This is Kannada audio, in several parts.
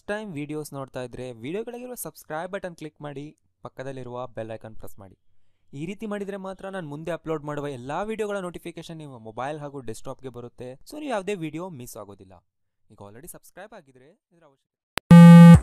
ಟೈಮ್ ವೀಡಿಯೋಸ್ ನೋಡ್ತಾ ಇದ್ರೆ ವಿಡಿಯೋಗಳಿಗಿರುವ ಸಬ್ಸ್ಕ್ರೈಬ್ ಬಟನ್ ಕ್ಲಿಕ್ ಮಾಡಿ ಪಕ್ಕದಲ್ಲಿರುವ ಬೆಲ್ ಐಕಾನ್ ಪ್ರೆಸ್ ಮಾಡಿ ಈ ರೀತಿ ಮಾಡಿದರೆ ಮಾತ್ರ ನಾನು ಮುಂದೆ ಅಪ್ಲೋಡ್ ಮಾಡುವ ಎಲ್ಲ ವಿಡಿಯೋಗಳ ನೋಟಿಫಿಕೇಶನ್ ನಿಮ್ಮ ಮೊಬೈಲ್ ಹಾಗೂ ಡೆಸ್ಕ್ಟಾಪ್ಗೆ ಬರುತ್ತೆ ಸೊ ನೀವು ಯಾವುದೇ ವಿಡಿಯೋ ಮಿಸ್ ಆಗೋದಿಲ್ಲ ಈಗ ಆಲ್ರೆಡಿ ಸಬ್ಸ್ಕ್ರೈಬ್ ಆಗಿದ್ರೆ ಇದರ ಅವಶ್ಯಕತೆ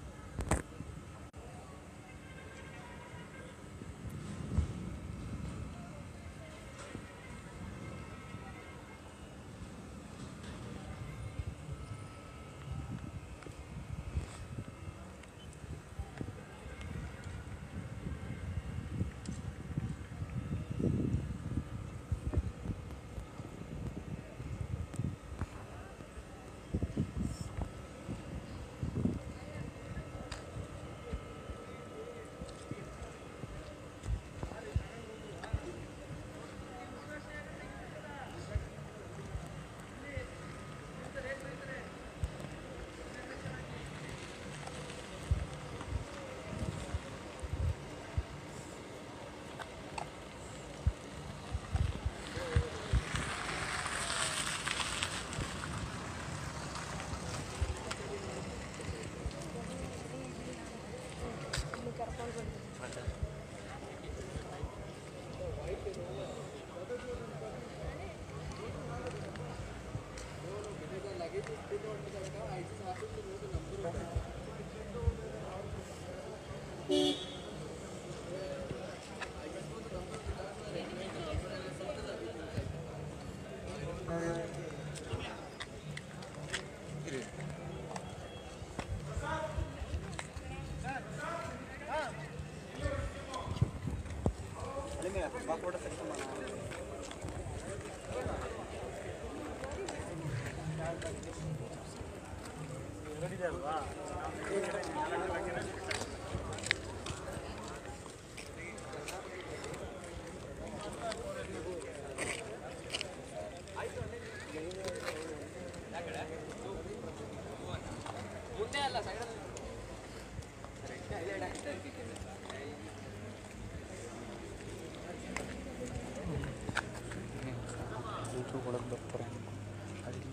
ಎಲ್ಲರೂ ಒಳಗೆ ಬರ್ತಾರೆ ಅಲ್ಲಿ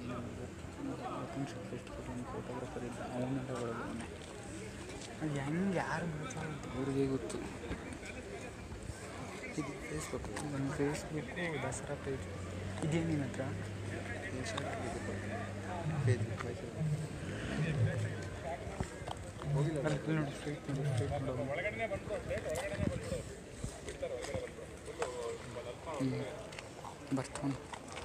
ನಿಮಿಷ ಫೆಸ್ಟ್ ಕೊಟ್ಟು ಒಂದು ಫೋಟೋಗ್ರಾಫರ್ ಇದ್ದ ಅವನ್ನೆಲ್ಲ ಒಳಗೆ ಅದು ಹೆಂಗೆ ಯಾರು ಮಾಡ್ತಾರೆ ಅವ್ರಿಗೆ ಗೊತ್ತು ಇದು ಫೇಸ್ಬುಕ್ ನನ್ನ ಫೇಸ್ಬುಕ್ಕು ದಸರಾ ಪೇಜ್ ಇದೇ ನಿನ್ನ ಹತ್ರ ಹೋಗಿಲ್ಲ ಅಲ್ಲಿ ನೋಡಿ ಸ್ಟ್ರೈಟ್ ನೋಡಿ ಸ್ಟ್ರೈಟ್ ನೋಡಿ ಹ್ಞೂ ಬರ್ತಾನೆ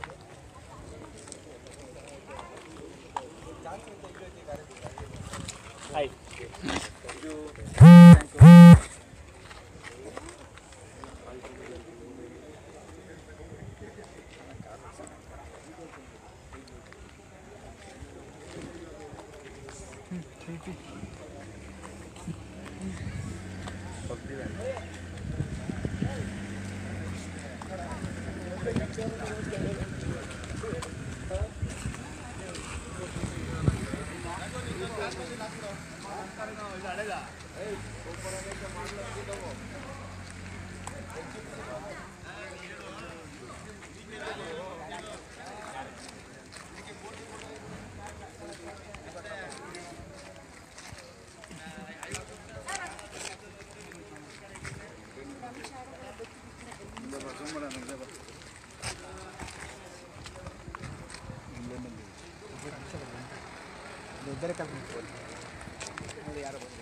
ಇಬ್ಬರೇ ಕರ್ಕೊಂಡು ನೋಡಿ ಯಾರು ಬಂದಿದೆ